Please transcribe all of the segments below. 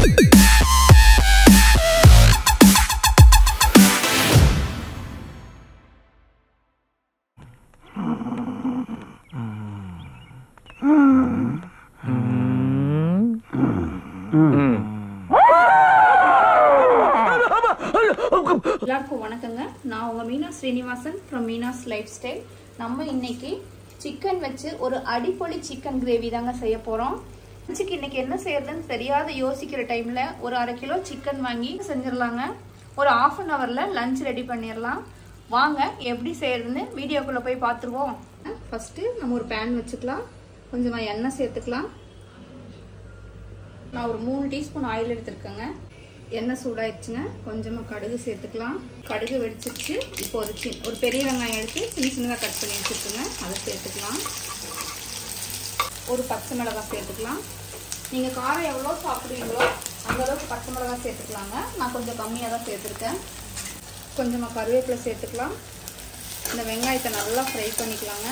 எல்லாருக்கும் வணக்கங்க நான் உங்க Meena Srinivasan from Meena's lifestyle நம்ம இன்னைக்கு சிக்கன் வச்சு ஒரு அடிப்பொலி சிக்கன் கிரேவி தாங்க செய்ய போறோம் லஞ்சுக்கு இன்னைக்கு என்ன செய்யறதுன்னு தெரியாத யோசிக்கிற டைம்ல ஒரு அரை கிலோ சிக்கன் வாங்கி செஞ்சிடலாங்க ஒரு ஆஃப் அன் ஹவர்ல லஞ்ச் ரெடி பண்ணிடலாம் வாங்க எப்படி செய்யறதுன்னு வீடியோக்குள்ள போய் பார்த்துருவோம் ஃபர்ஸ்ட் நம்ம ஒரு பேன் வச்சுக்கலாம் கொஞ்சமா எண்ணெய் சேர்த்துக்கலாம் நான் ஒரு மூணு டீஸ்பூன் ஆயில் எடுத்திருக்கேங்க எண்ணெய் சூடாயிடுச்சுங்க கொஞ்சமாக கடுகு சேர்த்துக்கலாம் கடுகு வெடிச்சிருச்சு இப்போ ஒரு சி ஒரு பெரிய வெங்காயம் எடுத்து சின்ன சின்னதாக கட் பண்ணி வச்சுருக்குங்க அதை சேர்த்துக்கலாம் ஒரு பச்சை மிளகாய் சேர்த்துக்கலாம் நீங்கள் காரம் எவ்வளோ சாப்பிடுவீங்களோ அந்த அளவுக்கு பச்சை மிளகாய் சேர்த்துக்கலாங்க நான் கொஞ்சம் கம்மியாக தான் சேர்த்துருக்கேன் கொஞ்சமாக கருவேப்பிலை சேர்த்துக்கலாம் இந்த வெங்காயத்தை நல்லா ஃப்ரை பண்ணிக்கலாங்க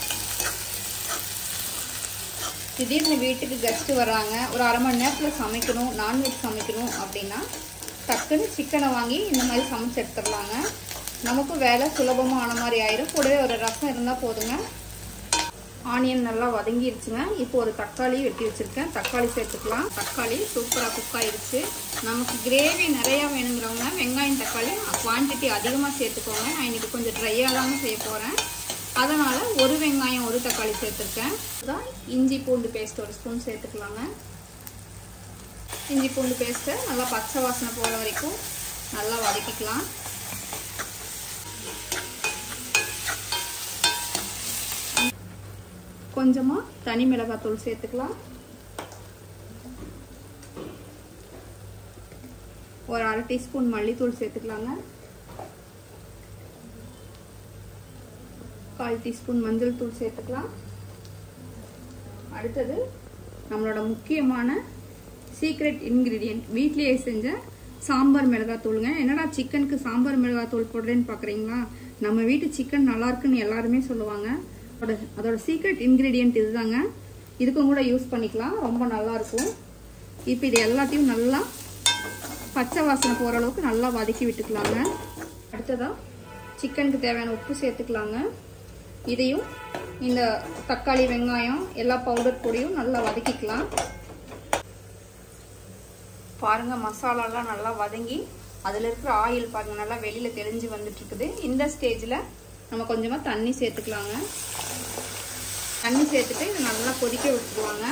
திடீர்னு வீட்டுக்கு கெஸ்ட்டு வர்றாங்க ஒரு அரை மணி நேரத்தில் சமைக்கணும் நான்வெஜ் சமைக்கணும் அப்படின்னா டக்குன்னு சிக்கனை வாங்கி இந்த மாதிரி சமைச்சு எடுத்துடலாங்க நமக்கும் வேலை சுலபமாக ஆன மாதிரி ஆயிரும் கூடவே ஒரு ரசம் இருந்தால் போதுங்க ஆனியன் நல்லா வதங்கிருச்சுங்க இப்போ ஒரு தக்காளி வெட்டி வச்சுருக்கேன் தக்காளி சேர்த்துக்கலாம் தக்காளி சூப்பராக குக் ஆயிடுச்சு நமக்கு கிரேவி நிறையா வேணுங்கிறவங்க வெங்காயம் தக்காளி குவான்டிட்டி அதிகமாக சேர்த்துக்கோங்க நான் இன்னைக்கு கொஞ்சம் ட்ரையாக தாங்க செய்ய போகிறேன் அதனால் ஒரு வெங்காயம் ஒரு தக்காளி சேர்த்துருக்கேன் அதான் இஞ்சி பூண்டு பேஸ்ட் ஒரு ஸ்பூன் சேர்த்துக்கலாங்க இஞ்சி பூண்டு பேஸ்ட்டை நல்லா பச்சை வாசனை போகிற வரைக்கும் நல்லா வதக்கிக்கலாம் கொஞ்சமாக தனி மிளகாத்தூள் சேர்த்துக்கலாம் ஒரு அரை டீஸ்பூன் மல்லித்தூள் சேர்த்துக்கலாங்க கால் டீஸ்பூன் மஞ்சள் தூள் சேர்த்துக்கலாம் அடுத்தது நம்மளோட முக்கியமான சீக்ரெட் இன்க்ரீடியன்ட் வீட்லேயே செஞ்ச சாம்பார் மிளகாத்தூளுங்க என்னடா சிக்கனுக்கு சாம்பார் மிளகாத்தூள் போடுறேன்னு பார்க்குறீங்களா நம்ம வீட்டு சிக்கன் நல்லா இருக்குன்னு எல்லாருமே சொல்லுவாங்க அதோட அதோட சீக்ரெட் இன்க்ரீடியன்ட் இதுதாங்க இதுக்கும் கூட யூஸ் பண்ணிக்கலாம் ரொம்ப நல்லா இருக்கும் இப்போ இது எல்லாத்தையும் நல்லா பச்சை வாசனை போகிற அளவுக்கு நல்லா வதக்கி விட்டுக்கலாங்க அடுத்ததாக சிக்கனுக்கு தேவையான உப்பு சேர்த்துக்கலாங்க இதையும் இந்த தக்காளி வெங்காயம் எல்லா பவுடர் பொடியும் நல்லா வதக்கிக்கலாம் பாருங்க மசாலாலாம் நல்லா வதங்கி அதில் இருக்கிற ஆயில் பாருங்க நல்லா வெளியில் தெளிஞ்சு வந்துட்டு இருக்குது இந்த ஸ்டேஜில் நம்ம கொஞ்சமாக தண்ணி சேர்த்துக்கலாங்க தண்ணி சேர்த்துட்டு இதை நல்லா கொதிக்க விட்டுருவாங்க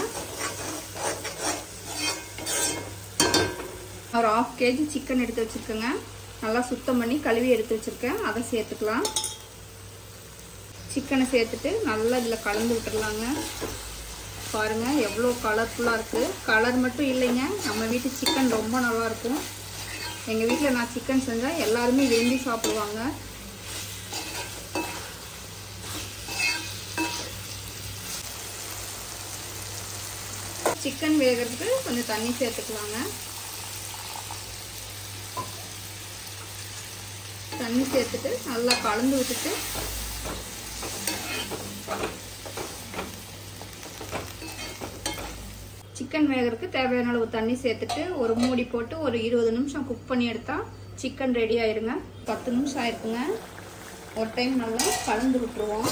ஒரு ஆஃப் கேஜி சிக்கன் எடுத்து வச்சுருக்கேங்க நல்லா சுத்தம் பண்ணி கழுவி எடுத்து வச்சுருக்கேன் அதை சேர்த்துக்கலாம் சிக்கனை சேர்த்துட்டு நல்லா இதில் கலந்து விட்டுடலாங்க பாருங்கள் எவ்வளோ கலர்ஃபுல்லாக இருக்குது கலர் மட்டும் இல்லைங்க நம்ம வீட்டு சிக்கன் ரொம்ப நல்லாயிருக்கும் எங்கள் வீட்டில் நான் சிக்கன் செஞ்சால் எல்லாருமே விரும்பி சாப்பிடுவாங்க சிக்கன் வேகிறதுக்கு கொஞ்சம் தண்ணி சேர்த்துக்கலாங்க தண்ணி சேர்த்துட்டு நல்லா கலந்து விட்டுட்டு சிக்கன் வேகிறதுக்கு தேவையான அளவு தண்ணி சேர்த்துட்டு ஒரு மூடி போட்டு ஒரு இருபது நிமிஷம் குக் பண்ணி எடுத்தால் சிக்கன் ரெடி ஆயிருங்க பத்து நிமிஷம் ஆயிருக்குங்க ஒரு டைம் நல்லா கலந்து விட்டுருவோம்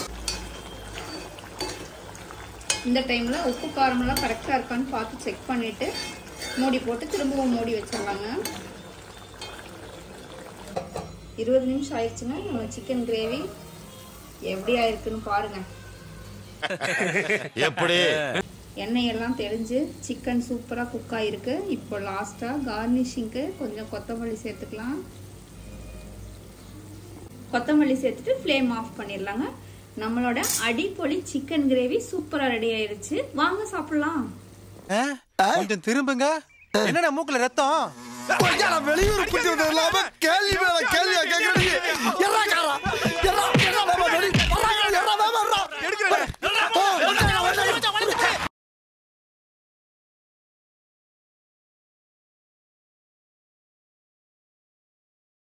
இந்த டைமில் உப்பு காரமெல்லாம் கரெக்டாக இருக்கான்னு பார்த்து செக் பண்ணிவிட்டு மூடி போட்டு திரும்பவும் மூடி வச்சிடலாங்க இருபது நிமிஷம் ஆயிடுச்சுங்க நம்ம சிக்கன் கிரேவி எப்படி ஆயிருக்குன்னு பாருங்க எப்படி எண்ணெயெல்லாம் தெளிஞ்சு சிக்கன் சூப்பராக குக் ஆகிருக்கு இப்போ லாஸ்ட்டாக கார்னிஷிங்க்கு கொஞ்சம் கொத்தமல்லி சேர்த்துக்கலாம் கொத்தமல்லி சேர்த்துட்டு ஃப்ளேம் ஆஃப் பண்ணிடலாங்க நம்மளோட அடிப்பொலி சிக்கன் கிரேவி சூப்பராக ரெடி ஆயிருச்சு வாங்க சாப்பிடலாம் கொஞ்சம் திரும்புங்க என்னடா மூக்குல ரத்தம் வெளியூர் புத்தி வந்தது இல்லாம கேள்வி மேல கேள்வியா கேக்குறீங்க என்ன காரா